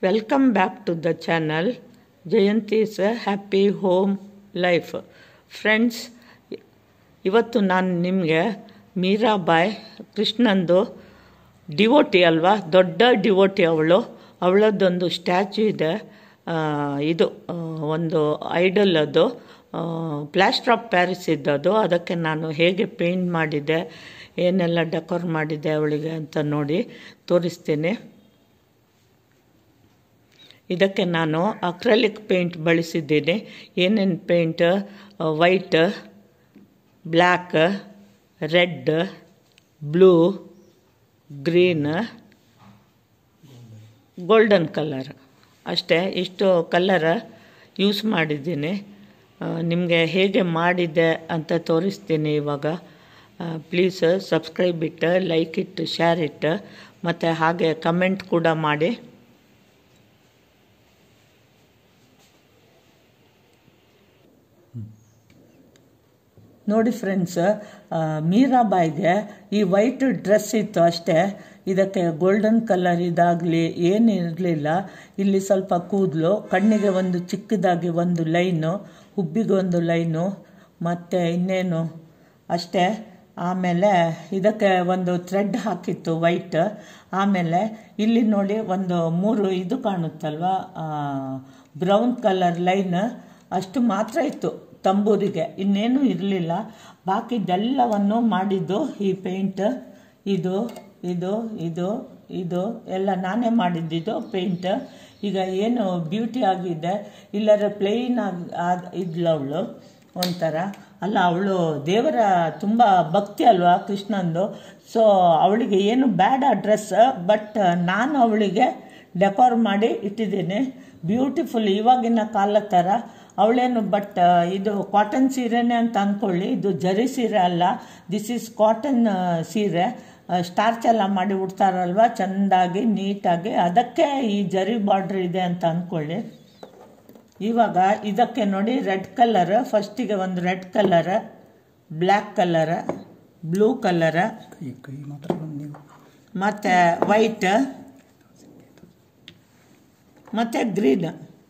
welcome back to the channel Jayanthi's happy home life friends ಇವತ್ತು ನಾನು ನಿಮಗೆ ಮೀರಾಬಾಯ್ ಕೃಷ್ಣಂದು ಡಿವೋಟಿ ಅಲ್ವಾ ದೊಡ್ಡ ಡಿವೋಟಿ ಅವಳು ಅವಳದ್ದೊಂದು ಸ್ಟ್ಯಾಚ್ಯೂ ಇದೆ ಆ, ಇದು ಆ, ಒಂದು ಐಡಲ್ ಅದು ಪ್ಲಾಸ್ಟರ್ ಆಫ್ ಪ್ಯಾರಿಸ್ ಇದ್ದದು ಅದಕ್ಕೆ ನಾನು ಹೇಗೆ ಪೇಂಟ್ ಮಾಡಿದ್ದೆ ಏನೆಲ್ಲ ಡೆಕೋರ್ ಮಾಡಿದ್ದೆ ಅವಳಿಗೆ ಅಂತ ನೋಡಿ ತೋರಿಸ್ತೀನಿ ಇದಕ್ಕೆ ನಾನು ಅಕ್ರಲಿಕ್ ಪೇಂಟ್ ಬಳಸಿದ್ದೀನಿ ಏನೇನು paint white black red blue green golden colour ಅಷ್ಟೇ ಇಷ್ಟು ಕಲರ್ ಯೂಸ್ ಮಾಡಿದ್ದೀನಿ ನಿಮಗೆ ಹೇಗೆ ಮಾಡಿದ್ದೆ ಅಂತ ತೋರಿಸ್ತೀನಿ ಇವಾಗ ಪ್ಲೀಸ್ ಸಬ್ಸ್ಕ್ರೈಬ್ ಇಟ್ಟು ಲೈಕ್ ಇಟ್ಟು ಶೇರ್ ಇಟ್ಟು ಮತ್ತು ಹಾಗೆ ಕಮೆಂಟ್ ಕೂಡ ಮಾಡಿ ನೋಡಿ ಫ್ರೆಂಡ್ಸ್ ಮೀರಾಬಾಯ್ಗೆ ಈ ವೈಟ್ ಡ್ರೆಸ್ ಇತ್ತು ಅಷ್ಟೇ ಇದಕ್ಕೆ ಗೋಲ್ಡನ್ ಕಲರ್ ಇದಾಗಲಿ ಏನು ಇರಲಿಲ್ಲ ಇಲ್ಲಿ ಸ್ವಲ್ಪ ಕೂದಲು ಕಣ್ಣಿಗೆ ಒಂದು ಚಿಕ್ಕದಾಗಿ ಒಂದು ಲೈನು ಹುಬ್ಬಿಗೆ ಒಂದು ಲೈನು ಮತ್ತು ಇನ್ನೇನು ಅಷ್ಟೇ ಆಮೇಲೆ ಇದಕ್ಕೆ ಒಂದು ಥ್ರೆಡ್ ಹಾಕಿತ್ತು ವೈಟ್ ಆಮೇಲೆ ಇಲ್ಲಿ ನೋಡಿ ಒಂದು ಮೂರು ಇದು ಕಾಣುತ್ತಲ್ವ ಬ್ರೌನ್ ಕಲರ್ ಲೈನ್ ಅಷ್ಟು ಮಾತ್ರ ಇತ್ತು ತಂಬೂರಿಗೆ ಇನ್ನೇನು ಇರಲಿಲ್ಲ ಬಾಕಿದೆಲ್ಲವನ್ನು ಮಾಡಿದ್ದು ಈ ಪೇಂಟ್ ಇದು ಇದು ಇದು ಇದು ಎಲ್ಲ ನಾನೇ ಮಾಡಿದ್ದಿದ್ದು ಪೇಂಟ್ ಈಗ ಏನು ಬ್ಯೂಟಿ ಆಗಿದೆ ಇಲ್ಲರ ಪ್ಲೇನ್ ಆಗಿ ಇದ್ಲು ಅವಳು ಒಂಥರ ಅಲ್ಲ ಅವಳು ದೇವರ ತುಂಬ ಭಕ್ತಿ ಅಲ್ವಾ ಕೃಷ್ಣಂದು ಸೊ ಅವಳಿಗೆ ಏನು ಬೇಡ ಡ್ರೆಸ್ ಬಟ್ ನಾನು ಅವಳಿಗೆ ಡೆಕೋರ್ ಮಾಡಿ ಇಟ್ಟಿದ್ದೀನಿ ಬ್ಯೂಟಿಫುಲ್ ಇವಾಗಿನ ಕಾಲ ಥರ ಅವಳೇನು ಬಟ್ ಇದು ಕಾಟನ್ ಸೀರೆನೇ ಅಂತ ಅಂದ್ಕೊಳ್ಳಿ ಇದು ಜರಿ ಸೀರೆ ಅಲ್ಲ ದಿಸ್ ಈಸ್ ಕಾಟನ್ ಸೀರೆ ಸ್ಟಾರ್ಚ್ ಎಲ್ಲ ಮಾಡಿ ಉಡ್ತಾರಲ್ವ ಚೆಂದಾಗಿ ನೀಟಾಗಿ ಅದಕ್ಕೆ ಈ ಜರಿ ಬಾರ್ಡ್ರ್ ಇದೆ ಅಂತ ಅಂದ್ಕೊಳ್ಳಿ ಇವಾಗ ಇದಕ್ಕೆ ನೋಡಿ ರೆಡ್ ಕಲರ್ ಫಸ್ಟಿಗೆ ಒಂದು red colour black colour blue colour ಕೈ ಕೈ ಮಾತ್ರ ನೀವು ಮತ್ತು ವೈಟ್ ಮತ್ತು ಗ್ರೀನ್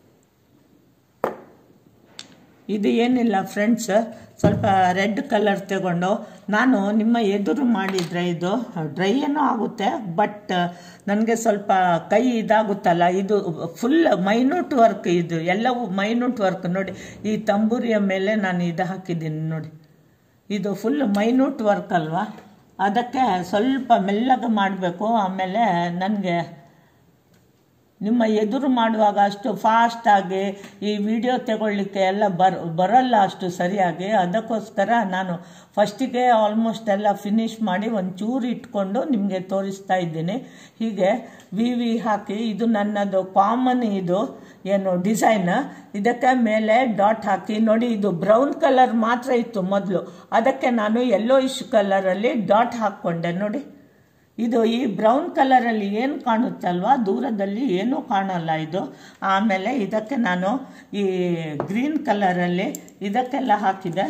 ಇದು ಏನಿಲ್ಲ ಫ್ರೆಂಡ್ಸ್ ಸ್ವಲ್ಪ ರೆಡ್ ಕಲರ್ ತಗೊಂಡು ನಾನು ನಿಮ್ಮ ಎದುರು ಮಾಡಿದರೆ ಇದು ಡ್ರೈ ಏನೋ ಆಗುತ್ತೆ ಬಟ್ ನನಗೆ ಸ್ವಲ್ಪ ಕೈ ಇದಾಗುತ್ತಲ್ಲ ಇದು ಫುಲ್ ಮೈನ್ಯೂಟ್ ವರ್ಕ್ ಇದು ಎಲ್ಲವೂ ಮೈನ್ಯೂಟ್ ವರ್ಕ್ ನೋಡಿ ಈ ತಂಬೂರಿಯ ಮೇಲೆ ನಾನು ಇದು ಹಾಕಿದ್ದೀನಿ ನೋಡಿ ಇದು ಫುಲ್ ಮೈನ್ಯೂಟ್ ವರ್ಕ್ ಅಲ್ವಾ ಅದಕ್ಕೆ ಸ್ವಲ್ಪ ಮೆಲ್ಲಗೆ ಮಾಡಬೇಕು ಆಮೇಲೆ ನನಗೆ ನಿಮ್ಮ ಎದುರು ಮಾಡುವಾಗ ಅಷ್ಟು ಫಾಸ್ಟಾಗಿ ಈ ವಿಡಿಯೋ ತಗೊಳ್ಳಿಕ್ಕೆ ಎಲ್ಲ ಬರ್ ಬರಲ್ಲ ಅಷ್ಟು ಸರಿಯಾಗಿ ಅದಕ್ಕೋಸ್ಕರ ನಾನು ಫಸ್ಟಿಗೆ ಆಲ್ಮೋಸ್ಟ್ ಎಲ್ಲ ಫಿನಿಶ್ ಮಾಡಿ ಒಂಚೂರು ಇಟ್ಕೊಂಡು ನಿಮಗೆ ತೋರಿಸ್ತಾ ಇದ್ದೀನಿ ಹೀಗೆ ವಿ ವಿ ಹಾಕಿ ಇದು ನನ್ನದು ಕಾಮನ್ ಇದು ಏನು ಡಿಸೈನ್ ಇದಕ್ಕೆ ಮೇಲೆ ಡಾಟ್ ಹಾಕಿ ನೋಡಿ ಇದು ಬ್ರೌನ್ ಕಲರ್ ಮಾತ್ರ ಇತ್ತು ಮೊದಲು ಅದಕ್ಕೆ ನಾನು ಯೆಲ್ಲೋ ಇಶ್ ಕಲರಲ್ಲಿ ಡಾಟ್ ಹಾಕ್ಕೊಂಡೆ ನೋಡಿ ಇದು ಈ ಬ್ರೌನ್ ಕಲರಲ್ಲಿ ಏನು ಕಾಣುತ್ತಲ್ವಾ ದೂರದಲ್ಲಿ ಏನೂ ಕಾಣಲ್ಲ ಇದು ಆಮೇಲೆ ಇದಕ್ಕೆ ನಾನು ಈ ಗ್ರೀನ್ ಕಲರಲ್ಲಿ ಇದಕ್ಕೆಲ್ಲ ಹಾಕಿದೆ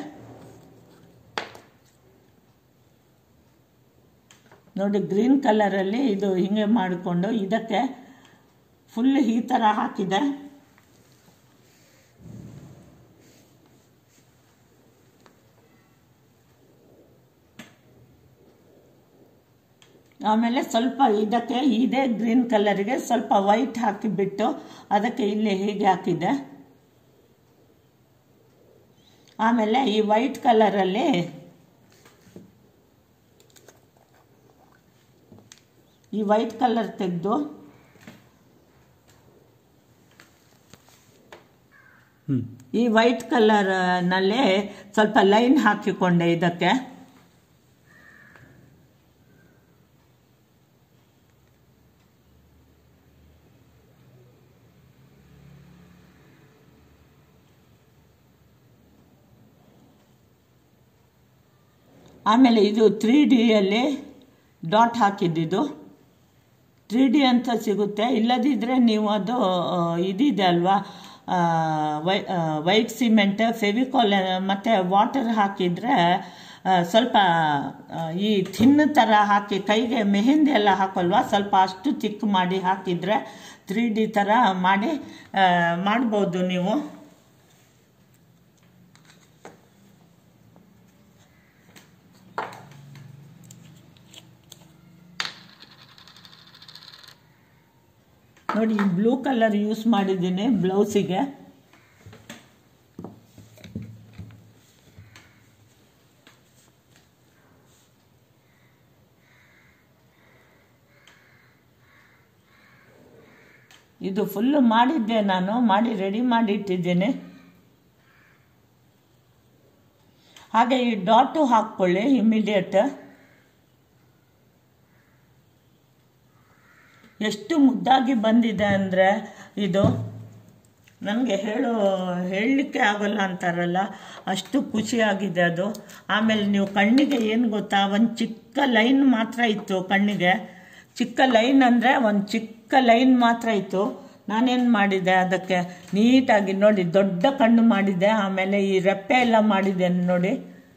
ನೋಡಿ ಗ್ರೀನ್ ಕಲರಲ್ಲಿ ಇದು ಹಿಂಗೆ ಮಾಡಿಕೊಂಡು ಇದಕ್ಕೆ ಫುಲ್ ಈ ಥರ ಹಾಕಿದೆ ಆಮೇಲೆ ಸ್ವಲ್ಪ ಇದಕ್ಕೆ ಇದೇ ಗ್ರೀನ್ ಕಲರ್ಗೆ ಸ್ವಲ್ಪ ವೈಟ್ ಹಾಕಿಬಿಟ್ಟು ಅದಕ್ಕೆ ಇಲ್ಲಿ ಹೀಗೆ ಹಾಕಿದೆ ಆಮೇಲೆ ಈ ವೈಟ್ ಕಲರಲ್ಲಿ ಈ ವೈಟ್ ಕಲರ್ ತೆಗೆದು ಹ್ಞೂ ಈ ವೈಟ್ ಕಲರ್ನಲ್ಲೇ ಸ್ವಲ್ಪ ಲೈನ್ ಹಾಕಿಕೊಂಡೆ ಇದಕ್ಕೆ ಆಮೇಲೆ ಇದು ತ್ರೀ ಡಿಯಲ್ಲಿ ಡಾಟ್ ಹಾಕಿದ್ದಿದ್ದು ತ್ರೀ ಡಿ ಅಂತ ಸಿಗುತ್ತೆ ಇಲ್ಲದಿದ್ದರೆ ನೀವು ಅದು ಆ, ಇದಿದೆ ಅಲ್ವಾ ಆ, ವೈ ವೈಟ್ ಸಿಮೆಂಟ್ ಫೆವಿಕಾಲ್ ಮತ್ತು ವಾಟರ್ ಹಾಕಿದರೆ ಆ, ಸ್ವಲ್ಪ ಆ, ಈ ಥಿನ್ ಥರ ಹಾಕಿ ಕೈಗೆ ಮೆಹಂದಿ ಎಲ್ಲ ಹಾಕೋಲ್ವಾ ಸ್ವಲ್ಪ ಅಷ್ಟು ಚಿಕ್ಕ ಮಾಡಿ ಹಾಕಿದರೆ ತ್ರೀ ಡಿ ಥರ ಮಾಡಿ ಆ, ಮಾಡ್ಬೋದು ನೀವು ನೋಡಿ ಬ್ಲೂ ಕಲರ್ ಯೂಸ್ ಮಾಡಿದ್ದೀನಿ ಬ್ಲೌಸಿಗೆ ಇದು ಫುಲ್ಲು ಮಾಡಿದ್ದೆ ನಾನು ಮಾಡಿ ರೆಡಿ ಮಾಡಿ ಇಟ್ಟಿದ್ದೇನೆ ಹಾಗೆ ಈ ಡಾಟು ಹಾಕ್ಕೊಳ್ಳಿ ಇಮಿಡಿಯೇಟ್ ಎಷ್ಟು ಮುದ್ದಾಗಿ ಬಂದಿದೆ ಅಂದರೆ ಇದು ನನಗೆ ಹೇಳೋ ಹೇಳಲಿಕ್ಕೆ ಆಗೋಲ್ಲ ಅಂತಾರಲ್ಲ ಅಷ್ಟು ಖುಷಿಯಾಗಿದೆ ಅದು ಆಮೇಲೆ ನೀವು ಕಣ್ಣಿಗೆ ಏನು ಗೊತ್ತಾ ಒಂದು ಚಿಕ್ಕ ಲೈನ್ ಮಾತ್ರ ಇತ್ತು ಕಣ್ಣಿಗೆ ಚಿಕ್ಕ ಲೈನ್ ಅಂದರೆ ಒಂದು ಚಿಕ್ಕ ಲೈನ್ ಮಾತ್ರ ಇತ್ತು ನಾನೇನು ಮಾಡಿದೆ ಅದಕ್ಕೆ ನೀಟಾಗಿ ನೋಡಿ ದೊಡ್ಡ ಕಣ್ಣು ಮಾಡಿದೆ ಆಮೇಲೆ ಈ ರೆಪ್ಪೆ ಎಲ್ಲ ಮಾಡಿದ್ದೇನೆ ನೋಡಿ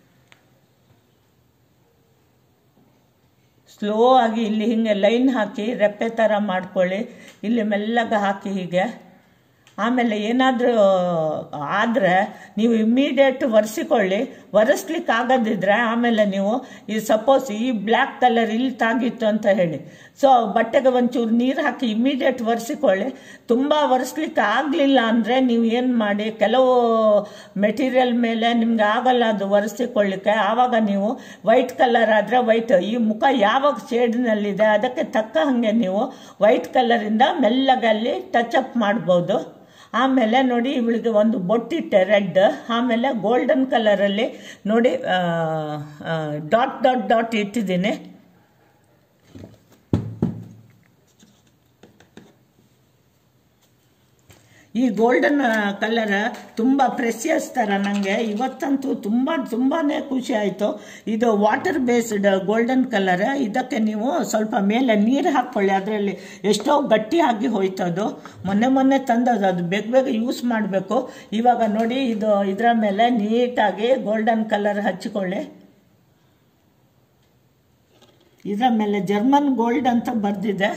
ಸ್ಲೋ ಆಗಿ ಇಲ್ಲಿ ಹಿಂಗೆ ಲೈನ್ ಹಾಕಿ ರೆಪ್ಪೆ ಥರ ಮಾಡ್ಕೊಳ್ಳಿ ಇಲ್ಲಿ ಮೆಲ್ಲಗೆ ಹಾಕಿ ಹೀಗೆ ಆಮೇಲೆ ಏನಾದರೂ ಆದರೆ ನೀವು ಇಮ್ಮಿಡಿಯೇಟ್ ಒರೆಸಿಕೊಳ್ಳಿ ಒರೆಸ್ಲಿಕ್ಕೆ ಆಗದಿದ್ರೆ ಆಮೇಲೆ ನೀವು ಈ ಸಪೋಸ್ ಈ ಬ್ಲ್ಯಾಕ್ ಕಲರ್ ಇಲ್ಲಿ ತಾಗಿತ್ತು ಅಂತ ಹೇಳಿ ಸೊ ಬಟ್ಟೆಗೆ ಒಂಚೂರು ನೀರು ಹಾಕಿ ಇಮ್ಮಿಡಿಯೇಟ್ ಒರೆಸಿಕೊಳ್ಳಿ ತುಂಬ ಒರೆಸ್ಲಿಕ್ಕೆ ಆಗಲಿಲ್ಲ ಅಂದರೆ ನೀವು ಏನು ಮಾಡಿ ಕೆಲವು ಮೆಟೀರಿಯಲ್ ಮೇಲೆ ನಿಮ್ಗೆ ಆಗಲ್ಲ ಅದು ಒರೆಸಿಕೊಳ್ಳಿಕ್ಕೆ ಆವಾಗ ನೀವು ವೈಟ್ ಕಲರ್ ಆದರೆ ವೈಟ್ ಈ ಮುಖ ಯಾವ ಶೇಡ್ನಲ್ಲಿದೆ ಅದಕ್ಕೆ ತಕ್ಕ ಹಾಗೆ ನೀವು ವೈಟ್ ಕಲರಿಂದ ಮೆಲ್ಲಗಲ್ಲಿ ಟಚ್ ಅಪ್ ಮಾಡ್ಬೋದು ಆಮೇಲೆ ನೋಡಿ ಇವಳಿಗೆ ಒಂದು ಬೊಟ್ಟಿಟ್ಟೆ ರೆಡ್ ಆಮೇಲೆ ಗೋಲ್ಡನ್ ಕಲರಲ್ಲಿ ನೋಡಿ ಡಾಟ್ ಡಾಟ್ ಡಾಟ್ ಇಟ್ಟಿದ್ದೀನಿ ಈ ಗೋಲ್ಡನ್ ಕಲರ್ ತುಂಬ ಪ್ರೆಸಿಯಸ್ ಥರ ನನಗೆ ಇವತ್ತಂತೂ ತುಂಬ ತುಂಬಾ ಖುಷಿ ಆಯಿತು ಇದು ವಾಟರ್ ಬೇಸ್ಡ್ ಗೋಲ್ಡನ್ ಕಲರ್ ಇದಕ್ಕೆ ನೀವು ಸ್ವಲ್ಪ ಮೇಲೆ ನೀರು ಹಾಕ್ಕೊಳ್ಳಿ ಅದರಲ್ಲಿ ಎಷ್ಟೋ ಗಟ್ಟಿಯಾಗಿ ಹೋಯ್ತು ಅದು ಮೊನ್ನೆ ಮೊನ್ನೆ ತಂದದ್ದು ಅದು ಬೇಗ ಬೇಗ ಯೂಸ್ ಮಾಡಬೇಕು ಇವಾಗ ನೋಡಿ ಇದು ಇದರ ಮೇಲೆ ನೀಟಾಗಿ ಗೋಲ್ಡನ್ ಕಲರ್ ಹಚ್ಚಿಕೊಳ್ಳಿ ಇದರ ಮೇಲೆ ಜರ್ಮನ್ ಗೋಲ್ಡ್ ಅಂತ ಬರೆದಿದೆ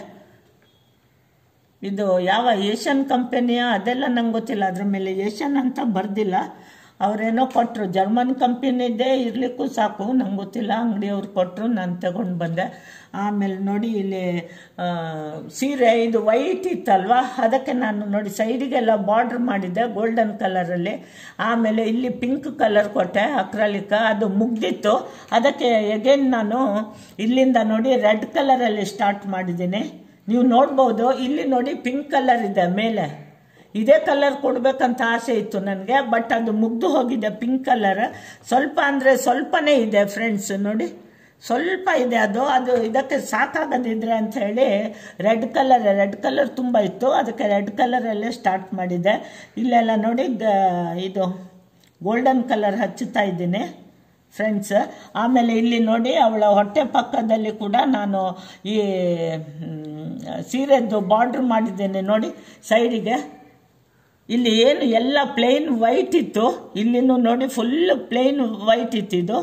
ಇದು ಯಾವ ಏಷ್ಯನ್ ಕಂಪನಿಯ ಅದೆಲ್ಲ ನಂಗೆ ಗೊತ್ತಿಲ್ಲ ಅದ್ರ ಮೇಲೆ ಏಷ್ಯನ್ ಅಂತ ಬರ್ದಿಲ್ಲ ಅವರೇನೋ ಕೊಟ್ಟರು ಜರ್ಮನ್ ಕಂಪನಿದೇ ಇರಲಿಕ್ಕೂ ಸಾಕು ನಂಗೆ ಗೊತ್ತಿಲ್ಲ ಅಂಗಡಿಯವ್ರು ಕೊಟ್ಟರು ನಾನು ತಗೊಂಡು ಬಂದೆ ಆಮೇಲೆ ನೋಡಿ ಇಲ್ಲಿ ಆ, ಸೀರೆ ಇದು ವೈಟ್ ಇತ್ತಲ್ವಾ ಅದಕ್ಕೆ ನಾನು ನೋಡಿ ಸೈಡಿಗೆಲ್ಲ ಬಾರ್ಡ್ರ್ ಮಾಡಿದ್ದೆ ಗೋಲ್ಡನ್ ಕಲರಲ್ಲಿ ಆಮೇಲೆ ಇಲ್ಲಿ ಪಿಂಕ್ ಕಲರ್ ಕೊಟ್ಟೆ ಅಕ್ರಲಿಕ ಅದು ಮುಗ್ದಿತ್ತು ಅದಕ್ಕೆ ಎಗೇನ್ ನಾನು ಇಲ್ಲಿಂದ ನೋಡಿ ರೆಡ್ ಕಲರಲ್ಲಿ ಸ್ಟಾರ್ಟ್ ಮಾಡಿದ್ದೀನಿ ನೀವು ನೋಡ್ಬೋದು ಇಲ್ಲಿ ನೋಡಿ ಪಿಂಕ್ ಕಲರ್ ಇದೆ ಮೇಲೆ ಇದೇ ಕಲರ್ ಕೊಡ್ಬೇಕಂತ ಆಸೆ ಇತ್ತು ನನಗೆ ಬಟ್ ಅದು ಮುಗ್ದು ಹೋಗಿದೆ ಪಿಂಕ್ ಕಲರ್ ಸ್ವಲ್ಪ ಅಂದರೆ ಸ್ವಲ್ಪನೇ ಇದೆ ಫ್ರೆಂಡ್ಸ್ ನೋಡಿ ಸ್ವಲ್ಪ ಇದೆ ಅದು ಅದು ಇದಕ್ಕೆ ಸಾಕಾಗದಿದ್ರೆ ಅಂತ ಹೇಳಿ ರೆಡ್ ಕಲರ್ ರೆಡ್ ಕಲರ್ ತುಂಬ ಇತ್ತು ಅದಕ್ಕೆ ರೆಡ್ ಕಲರಲ್ಲೇ ಸ್ಟಾರ್ಟ್ ಮಾಡಿದೆ ಇಲ್ಲೆಲ್ಲ ನೋಡಿ ಗ- ಇದು ಗೋಲ್ಡನ್ ಕಲರ್ ಹಚ್ಚುತ್ತಾ ಇದ್ದೀನಿ ಫ್ರೆಂಡ್ಸ್ ಆಮೇಲೆ ಇಲ್ಲಿ ನೋಡಿ ಅವಳ ಹೊಟ್ಟೆ ಪಕ್ಕದಲ್ಲಿ ಕೂಡ ನಾನು ಈ ಮ್, ಸೀರೆದ್ದು ಬಾರ್ಡ್ರ್ ಮಾಡಿದ್ದೇನೆ ನೋಡಿ ಸೈಡಿಗೆ ಇಲ್ಲಿ ಏನು ಎಲ್ಲ ಪ್ಲೇನ್ ವೈಟ್ ಇತ್ತು ಇಲ್ಲಿನೂ ನೋಡಿ ಫುಲ್ ಪ್ಲೇನ್ ವೈಟ್ ಇತ್ತು ಇದು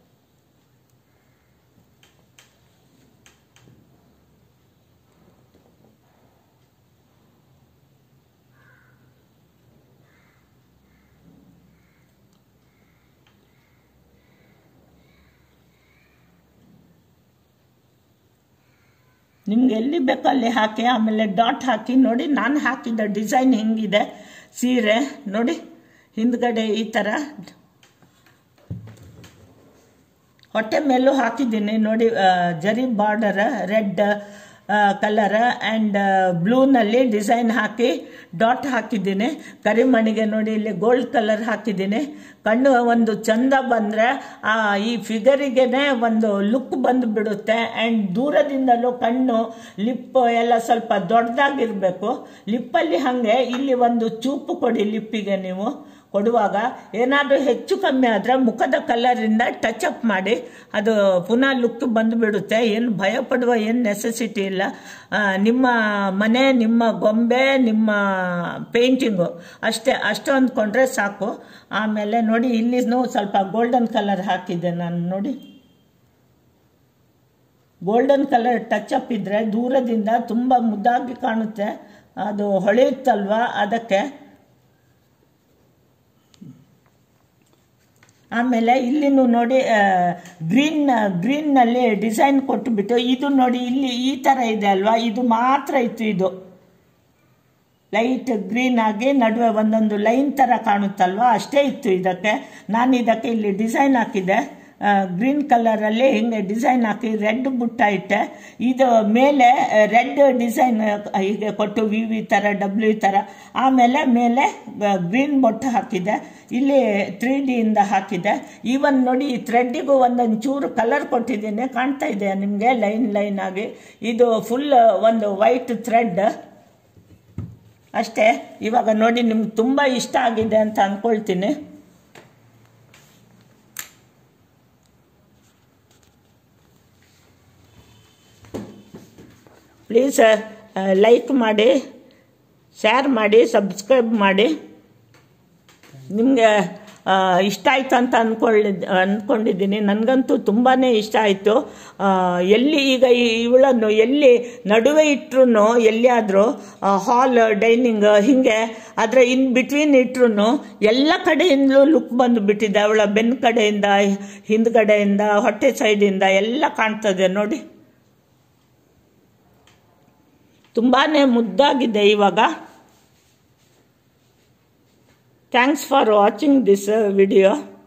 ನಿಮ್ಗೆ ಎಲ್ಲಿ ಬೇಕೋ ಅಲ್ಲಿ ಹಾಕಿ ಆಮೇಲೆ ಡಾಟ್ ಹಾಕಿ ನೋಡಿ ನಾನು ಹಾಕಿದ ಡಿಸೈನ್ ಹೆಂಗಿದೆ ಸೀರೆ ನೋಡಿ ಹಿಂದ್ಗಡೆ ಈ ಥರ ಹೊಟ್ಟೆ ಮೇಲೂ ಹಾಕಿದ್ದೀನಿ ನೋಡಿ ಆ, zari border red colour and ಬ್ಲೂನಲ್ಲಿ ಡಿಸೈನ್ ಹಾಕಿ ಡಾಟ್ ಹಾಕಿದ್ದೀನಿ ಕರಿಮಣಿಗೆ ನೋಡಿ ಇಲ್ಲಿ ಗೋಲ್ಡ್ ಕಲರ್ ಹಾಕಿದ್ದೀನಿ ಕಣ್ಣು ಒಂದು ಚಂದ ಬಂದರೆ ಈ ಫಿಗರಿಗೆನೆ ಒಂದು ಲುಕ್ ಬಂದು ಬಿಡುತ್ತೆ ಆ್ಯಂಡ್ ದೂರದಿಂದಲೂ ಕಣ್ಣು ಲಿಪ್ ಎಲ್ಲ ಸ್ವಲ್ಪ ದೊಡ್ಡದಾಗಿರಬೇಕು ಲಿಪ್ಪಲ್ಲಿ ಹಾಗೆ ಇಲ್ಲಿ ಒಂದು ಚೂಪು ಕೊಡಿ ಲಿಪ್ಪಿಗೆ ನೀವು ಕೊಡುವಾಗ ಏನಾದರೂ ಹೆಚ್ಚು ಕಮ್ಮಿ ಆದರೆ ಮುಖದ ಕಲರಿಂದ ಟಚ್ ಅಪ್ ಮಾಡಿ ಅದು ಪುನಃ ಲುಕ್ ಬಂದುಬಿಡುತ್ತೆ ಏನು ಭಯ ಪಡುವ ಏನು ನೆಸೆಸಿಟಿ ಇಲ್ಲ ಆ, ನಿಮ್ಮ ಮನೆ ನಿಮ್ಮ ಗೊಂಬೆ ನಿಮ್ಮ ಪೇಂಟಿಂಗು ಅಷ್ಟೇ ಅಷ್ಟು ಅಂದ್ಕೊಂಡ್ರೆ ಸಾಕು ಆಮೇಲೆ ನೋಡಿ ಇಲ್ಲಿನೂ ಸ್ವಲ್ಪ ಗೋಲ್ಡನ್ ಕಲರ್ ಹಾಕಿದ್ದೆ ನಾನು ನೋಡಿ ಗೋಲ್ಡನ್ ಕಲರ್ ಟಚ್ ಅಪ್ ಇದ್ದರೆ ದೂರದಿಂದ ತುಂಬ ಮುದ್ದಾಗಿ ಕಾಣುತ್ತೆ ಅದು ಹೊಳೆಯುತ್ತಲ್ವಾ ಅದಕ್ಕೆ ಆಮೇಲೆ ಇಲ್ಲಿನೂ ನೋಡಿ ಗ್ರೀನ್ ಗ್ರೀನ್ನಲ್ಲಿ ಡಿಸೈನ್ ಕೊಟ್ಟುಬಿಟ್ಟು ಇದು ನೋಡಿ ಇಲ್ಲಿ ಈ ಥರ ಇದೆ ಅಲ್ವಾ ಇದು ಮಾತ್ರ ಇತ್ತು ಇದು ಲೈಟ್ ಗ್ರೀನ್ ಆಗಿ ನಡುವೆ ಒಂದೊಂದು ಲೈನ್ ಥರ ಕಾಣುತ್ತಲ್ವಾ ಅಷ್ಟೇ ಇತ್ತು ಇದಕ್ಕೆ ನಾನು ಇದಕ್ಕೆ ಇಲ್ಲಿ ಡಿಸೈನ್ ಹಾಕಿದೆ ಗ್ರೀನ್ ಕಲರಲ್ಲಿ ಹಿಂಗೆ ಡಿಸೈನ್ ಹಾಕಿ ರೆಡ್ ಬುಟ್ಟ ಇಟ್ಟೆ ಇದು ಮೇಲೆ ರೆಡ್ ಡಿಸೈನ್ ಹೀಗೆ ಕೊಟ್ಟು ವಿ ವಿ ಥರ ಡಬ್ಲ್ಯೂ ಥರ ಆಮೇಲೆ ಮೇಲೆ ಗ್ರೀನ್ ಬೊಟ್ಟು ಹಾಕಿದೆ ಇಲ್ಲಿ ತ್ರೀ ಡಿಯಿಂದ ಹಾಕಿದೆ ಈವನ್ ನೋಡಿ ಈ ಥ್ರೆಡ್ಡಿಗೂ ಒಂದೊಂದು ಚೂರು ಕಲರ್ ಕೊಟ್ಟಿದ್ದೀನಿ ಕಾಣ್ತಾ ಇದೆ ನಿಮಗೆ ಲೈನ್ ಲೈನ್ ಆಗಿ ಇದು ಫುಲ್ ಒಂದು ವೈಟ್ ಥ್ರೆಡ್ ಅಷ್ಟೇ ಇವಾಗ ನೋಡಿ ನಿಮ್ಗೆ ತುಂಬ ಇಷ್ಟ ಆಗಿದೆ ಅಂತ ಅಂದ್ಕೊಳ್ತೀನಿ ಪ್ಲೀಸ್ ಲೈಕ್ ಮಾಡಿ ಶೇರ್ ಮಾಡಿ ಸಬ್ಸ್ಕ್ರೈಬ್ ಮಾಡಿ ನಿಮಗೆ ಇಷ್ಟ ಆಯ್ತು ಅಂತ ಅಂದ್ಕೊಳ್ಳಿದ್ ಅಂದ್ಕೊಂಡಿದ್ದೀನಿ ನನಗಂತೂ ತುಂಬಾ ಇಷ್ಟ ಆಯಿತು ಎಲ್ಲಿ ಈಗ ಇವಳನ್ನು ಎಲ್ಲಿ ನಡುವೆ ಇಟ್ರು ಎಲ್ಲಿಯಾದರೂ ಹಾಲ್ ಡೈನಿಂಗ್ ಹೀಗೆ ಅದರ ಇನ್ ಬಿಟ್ವೀನ್ ಇಟ್ರು ಎಲ್ಲ ಕಡೆಯಿಂದಲೂ ಲುಕ್ ಬಂದು ಬಿಟ್ಟಿದೆ ಅವಳ ಬೆನ್ನ ಕಡೆಯಿಂದ ಹಿಂದ್ಗಡೆಯಿಂದ ಹೊಟ್ಟೆ ಸೈಡಿಂದ ಎಲ್ಲ ಕಾಣ್ತದೆ ನೋಡಿ ತುಂಬಾ ಮುದ್ದಾಗಿದೆ ಇವಾಗ thanks for watching this video